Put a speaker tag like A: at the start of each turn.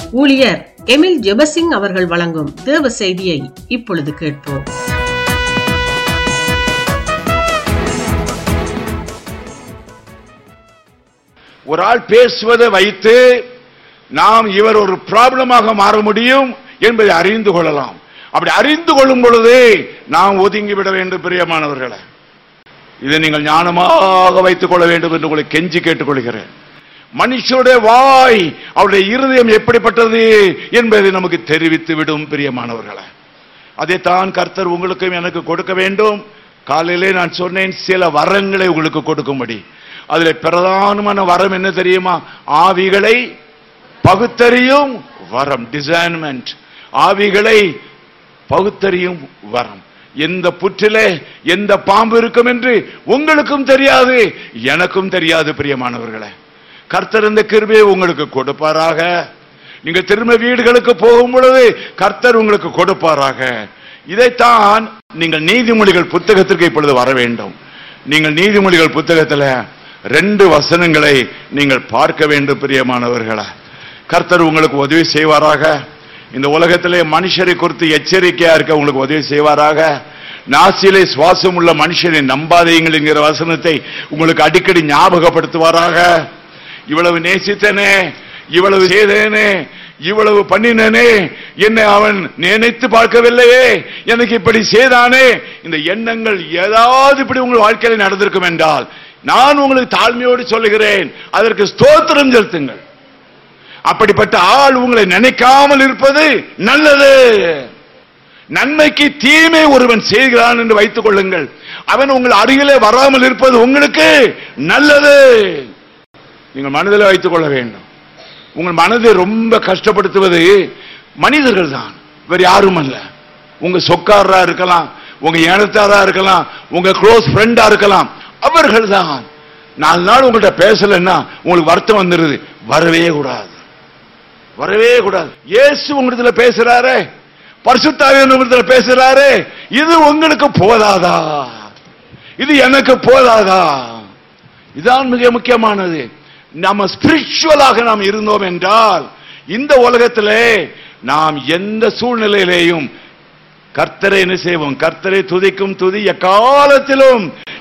A: ஊழியர் எமில் ஜெபசிங் அவர்கள் வழங்கும் தேவ செய்தியை இப்பொழுது கேட்போம்
B: ஒரு ஆள் பேசுவதை வைத்து நாம் இவர் ஒரு ப்ராப்ளமாக மாற முடியும் என்பதை அறிந்து கொள்ளலாம் அப்படி அறிந்து கொள்ளும் பொழுது நாம் ஒதுங்கி விட வேண்டும் பிரியமானவர்களை இதை நீங்கள் ஞானமாக வைத்துக் கொள்ள வேண்டும் என்று உங்களை கெஞ்சி கேட்டுக்கொள்கிறேன் மனுஷனுடைய வாய் அவருடைய இருதயம் எப்படிப்பட்டது என்பதை நமக்கு தெரிவித்து விடும் பிரியமானவர்களை அதைத்தான் கர்த்தர் உங்களுக்கும் எனக்கு கொடுக்க வேண்டும் காலையிலே நான் சொன்னேன் சில வரங்களை உங்களுக்கு கொடுக்கும்படி அதுல பிரதானமான வரம் என்ன தெரியுமா ஆவிகளை பகுத்தறியும் வரம் டிசைன்மெண்ட் ஆவிகளை பகுத்தறியும் வரம் எந்த புற்றிலே எந்த பாம்பு இருக்கும் என்று உங்களுக்கும் தெரியாது எனக்கும் தெரியாது பிரியமானவர்களே கர்த்தர் இந்த கிருபையை உங்களுக்கு கொடுப்பாராக நீங்க திரும்ப வீடுகளுக்கு போகும் பொழுது கர்த்தர் உங்களுக்கு கொடுப்பாராக இதைத்தான் நீங்கள் நீதிமொழிகள் புத்தகத்திற்கு இப்பொழுது வர வேண்டும் நீங்கள் நீதிமொழிகள் புத்தகத்தில் ரெண்டு வசனங்களை நீங்கள் பார்க்க வேண்டும் பிரியமானவர்களே கர்த்தர் உங்களுக்கு உதவி செய்வாராக இந்த உலகத்திலே மனுஷரை குறித்து எச்சரிக்கையா இருக்க உங்களுக்கு உதவி செய்வாராக நாசியிலே சுவாசம் உள்ள மனுஷனை நம்பாதீங்கள் என்கிற வசனத்தை உங்களுக்கு அடிக்கடி ஞாபகப்படுத்துவாராக இவ்வளவு நேசித்தனே இவ்வளவு செய்தேனே இவ்வளவு பண்ணினனே என்னை அவன் நினைத்து பார்க்கவில்லையே எனக்கு இப்படி செய்தானே இந்த எண்ணங்கள் ஏதாவது இப்படி உங்கள் வாழ்க்கையில் நடந்திருக்கும் என்றால் நான் உங்களுக்கு தாழ்மையோடு சொல்லுகிறேன் அதற்கு ஸ்தோத்திரம் செலுத்துங்கள் அப்படிப்பட்ட ஆள் உங்களை நினைக்காமல் இருப்பது நல்லது நன்மைக்கு தீமை ஒருவன் செய்கிறான் என்று வைத்துக் கொள்ளுங்கள் அவன் உங்கள் அருகிலே வராமல் இருப்பது உங்களுக்கு நல்லது நீங்கள் மனதில் வைத்துக் கொள்ள வேண்டும் உங்கள் மனதை ரொம்ப கஷ்டப்படுத்துவது மனிதர்கள் தான் வேறு யாரும் அல்ல உங்க சொக்காரரா இருக்கலாம் உங்க இனத்தாரா இருக்கலாம் உங்க க்ளோஸ் ஃப்ரெண்டா இருக்கலாம் அவர்கள் தான் நாலு நாள் உங்கள்கிட்ட பேசலன்னா உங்களுக்கு வருத்தம் வந்துருது வரவே கூடாது வரவே கூடாது இயேசு உங்களிடத்துல பேசுறாரே பரிசுத்தாவியன் உங்களிடத்துல பேசுறாரே இது உங்களுக்கு போதாதா இது எனக்கு போதாதா இதான் மிக முக்கியமானது நம்ம ஸ்பிரிச்சுவலாக நாம் இருந்தோம் என்றால் இந்த உலகத்திலே நாம் எந்த சூழ்நிலையிலேயும் கர்த்தரை என்ன செய்வோம் கர்த்தரை துதிக்கும் துதி எக்காலத்திலும்